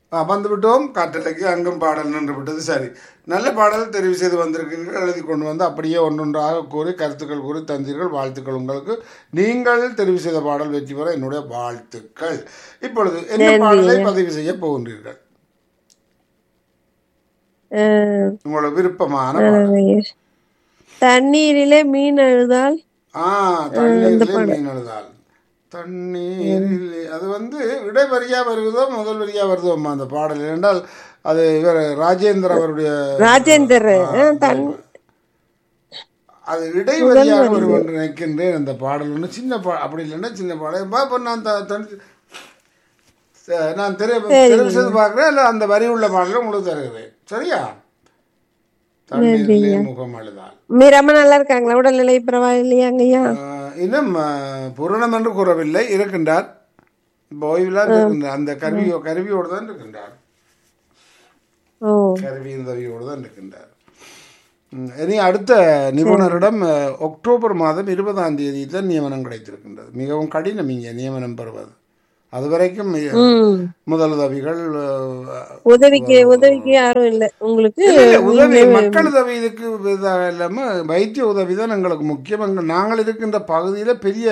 ஆ, வந்து விட்டோம் காற்றலைக்கு அங்கும் பாடல் நின்று விட்டது சரி நல்ல பாடல் தெரிவு செய்து வந்திருக்கீர்கள் எழுதி கொண்டு வந்து அப்படியே ஒன்றொன்றாக கூறி கருத்துக்கள் கூறி தந்தீர்கள் வாழ்த்துக்கள் உங்களுக்கு நீங்கள் தெரிவு செய்த பாடல் வெற்றி பெற என்னுடைய வாழ்த்துக்கள் இப்பொழுது என்ன பாடலை பதிவு செய்ய போகின்றீர்கள் அஹ், உங்களோட விருப்பமான பாடல் தண்ணீரிலே மீன் அழுதால் ஆ தண்ணீரிலே மீன் அழுதால் தண்ணீரிலே அது வந்து இடைவரியா வருவதோ முதல் வரியா வருதோம்மா அந்த பாடல் என்றால் அது இவர் ராஜேந்திர அவருடைய ராஜேந்தர் அஹ், தன் அது இடைவெளியாக வரும் என்று நினைக்கின்றேன் அந்த பாடல் ஒன்று சின்ன பா அப்படி இல்லைன்னா சின்ன பாடல் பாப்பா நான் த- தனி- ச- நான் தெரிய தெரிவு செய்து பார்க்குறேன் இல்லை அந்த வரி உள்ள பாடலை உங்களுக்கு தருகிறேன் சரியா தண்ணீரிலே முகம் அழுதால் மீரம்மா நல்லா இருக்காங்களா உடல்நிலை பரவாயில்லையாங்கய்யா ஆஹ் இன்னும் ஆஹ், பூரணம் என்று கூறவில்லை இருக்கின்றார் இப்போ ஓய்வில்லாம் இருக்கின்றார் அந்த கருவியோ கருவியோடு தான் இருக்கின்றார் ஓ கருவியின் உதவியோடு தான் இருக்கின்றார் ம், இனி அடுத்த நிபுணரிடம் அஹ், அக்டோபர் மாதம் இருபதாம் தேதி தான் நியமனம் கிடைத்திருக்கின்றது மிகவும் கடினம் இங்கே நியமனம் பெறுவது அது வரைக்கும் ம் முதல் உதவிகள் அஹ், உதவிக்கு உதவிக்கு யாரும் இல்ல உங்களுக்கு இல்ல, இல்ல, உதவி மக்கள் உதவி இதுக்கு இதாக இல்லாம வைத்திய உதவி தான் எங்களுக்கு முக்கியம் எங்கள் நாங்கள் இருக்கின்ற பகுதியில் பெரிய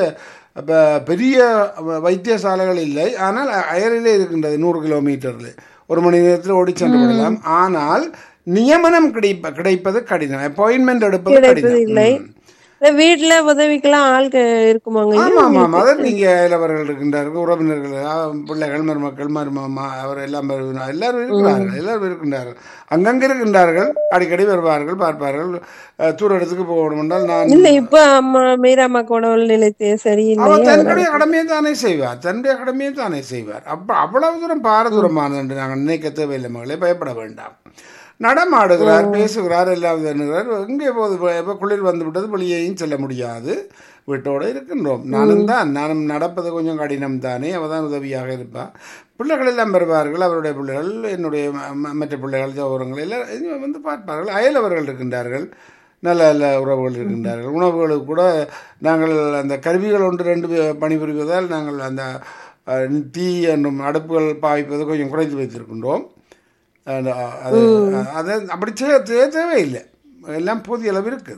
ப- பெரிய வைத்தியசாலைகள் இல்லை ஆனால் அயரிலே இருக்கின்றது நூறு கிலோமீட்டரில் ஒரு மணி நேரத்தில் ஓடி சென்று விடலாம் ஆனால் நியமனம் கிடைப்ப கிடைப்பது கடினம் அப்பாயின்மெண்ட் எடுப்பது கடினம் இல்லை ம். இல்ல, வீட்டுல உதவிக்கெல்லாம் ஆள்க இருக்குமாங்க ஆமா ஆமா ஆமா அதான் நீங்க இளவர்கள் இருக்கின்றார்கள் உறவினர்கள் ஆ, பிள்ளைகள் மருமக்கள் மருமாமா அவர் எல்லாம் வருவினா- எல்லாரும் இருக்கிறார்கள் எல்லாரும் இருக்கின்றார்கள் அங்கங்க இருக்கின்றார்கள் அடிக்கடி வருவார்கள் பார்ப்பார்கள் அஹ், தூர இடத்துக்கு போகணும் என்றால் நான் இல்ல இப்ப அம்மா மீராம்மாக்கு உடல்நிலை தே- சரியில்லை அவர் தன்னுடைய கடமையை தானே செய்வார் தன்னுடைய கடமையை தானே செய்வார் அப்ப அவ்வளவு தூரம் பாரதூரமானது என்று நாங்கள் நினைக்க தேவையில்லை மகளே பயப்பட வேண்டாம் நடமாடுகிறார் பேசுகிறார் எல்லாம் பண்ணுகிறார் எங்கே போது இப்போ குளிர் வந்து விட்டது வெளியேயும் செல்ல முடியாது வீட்டோடு இருக்கின்றோம் நானும் தான் நானும் நடப்பது கொஞ்சம் கடினம் தானே அவள் தான் உதவியாக இருப்பாள் பிள்ளைகள் எல்லாம் வருவார்கள் அவருடைய பிள்ளைகள் என்னுடைய ம- ம- மற்ற பிள்ளைகள் சௌரங்கள் எல்லாம் இது வந்து பார்ப்பார்கள் அயலவர்கள் இருக்கின்றார்கள் நல்ல நல்ல உறவுகள் இருக்கின்றார்கள் உணவுகளுக்கு கூட நாங்கள் அந்த கருவிகள் ஒன்று ரெண்டு பே- பணிபுரிவதால் நாங்கள் அந்த அஹ், தீ என்னும் அடுப்புகள் பாவிப்பது கொஞ்சம் குறைத்து வைத்திருக்கின்றோம் அந்த, அது அதை அப்படி செய்ய செய்ய தேவையில்லை எல்லாம் போதிய அளவு இருக்குது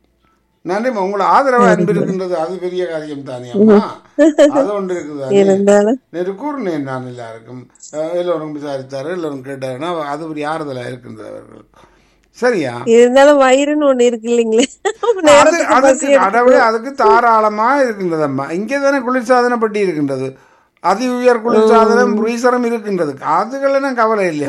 நன்றி உங்களை ஆதரவு அன்பு இருக்கின்றது அது பெரிய காரியம் தானே அம்மா அது ஒன்று இருக்குது இருந்தாலும் நேற்று கூறினேன் நான் எல்லாருக்கும் அஹ், எல்லோரும் விசாரித்தாரு எல்லோரும் கேட்டாருன்னா அது ஒரு ஆறுதலாக இருக்கின்றது அவர்களுக்கு சரியா இருந்தாலும் வயிறுன்னு ஒண்ணு இருக்கு இல்லைங்களே அது நேரத்துக்கு பசி அதுக்கு கடவுளே அதுக்கு தாராளமா இருக்கின்றதம்மா இங்கே தானே குளிர்சாதன பட்டி இருக்கின்றது அதி உயர் குளிர்சாதனம் ரீசரம் இருக்கின்றது அதுகளெல்லாம் கவலை இல்லையா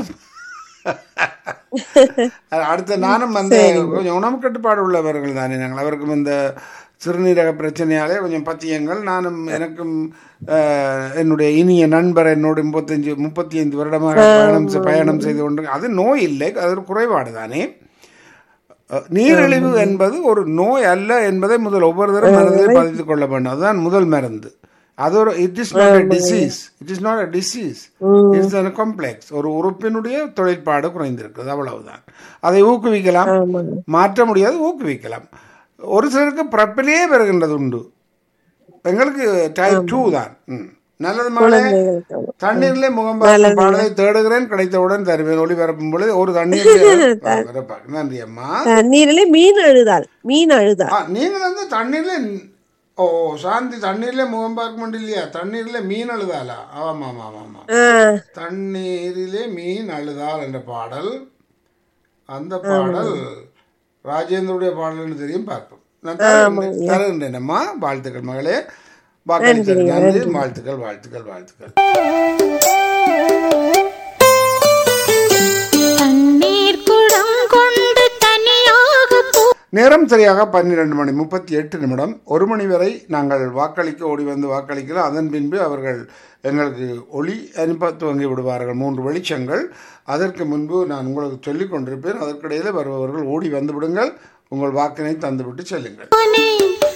அடுத்த நானும் அந்த கொஞ்சம் உணவு கட்டுப்பாடு உள்ளவர்கள் தானே நாங்கள் அவருக்கும் இந்த சிறுநீரக பிரச்சனையாலே கொஞ்சம் பத்தியங்கள் நானும் எனக்கும் அஹ், என்னுடைய இனிய நண்பர் என்னோட முப்பத்தஞ்சு முப்பத்தி ஐந்து வருடமாக பயணம் செ- பயணம் செய்து கொண்டு அது நோய் இல்லை அது ஒரு குறைபாடு தானே அஹ், நீரிழிவு என்பது ஒரு நோய் அல்ல என்பதை முதல் ஒவ்வொரு தரம் மனதில் பதித்துக் கொள்ள வேண்டும் அதுதான் முதல் மருந்து அது ஒரு it is not a disease it is not a disease it's a complex ஒரு உறுப்பினுடைய தொழிற்பாடு குறைந்திருக்கிறது அவ்வளவுதான் அதை ஊக்குவிக்கலாம் ஆமாங்க. மாற்ற முடியாது ஊக்குவிக்கலாம் ஒரு சிலருக்கு பிறப்பிலேயே வருகின்றது உண்டு எங்களுக்கு டைப் டூ தான் ம். நல்லது மகளே தண்ணீர்ல முகம் பார்க்கும் பாடலை தேடுகிறேன் கிடைத்தவுடன் தருவேன் ஒளிபரப்பும் பொழுது ஒரு தண்ணீர் வரப்பாக்கு நன்றி அம்மா தண்ணீரிலே மீன் அழுதால் மீன் அழுதால் ஆ, நீங்கள் வந்து தண்ணீர்ல ஓ சாந்தி தண்ணீர்ல முகம் பார்க்க முடியும் இல்லையா தண்ணீர்ல மீன் அழுதாளா ஆமாம் ஆமாம் ஆமாம் ஆமாம் ஆஹ் தண்ணீரிலே மீன் அழுதாள் என்ற பாடல் அந்த பாடல் ராஜேந்திரனுடைய பாடல்னு தெரியும் பார்ப்போம் நான் தருகின்றேன் தருகின்றேன் அம்மா வாழ்த்துக்கள் மகளே வாக்களித்தது நன்றி வாழ்த்துக்கள் வாழ்த்துக்கள் வாழ்த்துக்கள் தண்ணீர் குடம் கொண்டு தனியாக போ நேரம் சரியாக பன்னிரண்டு மணி முப்பத்தி எட்டு நிமிடம் ஒரு மணி வரை நாங்கள் வாக்களிக்க ஓடி வந்து வாக்களிக்கலாம் அதன் பின்பு அவர்கள் எங்களுக்கு ஒளி அனுப்ப துவங்கி விடுவார்கள் மூன்று வெளிச்சங்கள் அதற்கு முன்பு நான் உங்களுக்கு சொல்லிக் கொண்டிருப்பேன் அதற்கிடையில் வருபவர்கள் ஓடி வந்து விடுங்கள் உங்கள் வாக்கினை தந்துவிட்டு செல்லுங்கள் போனேன்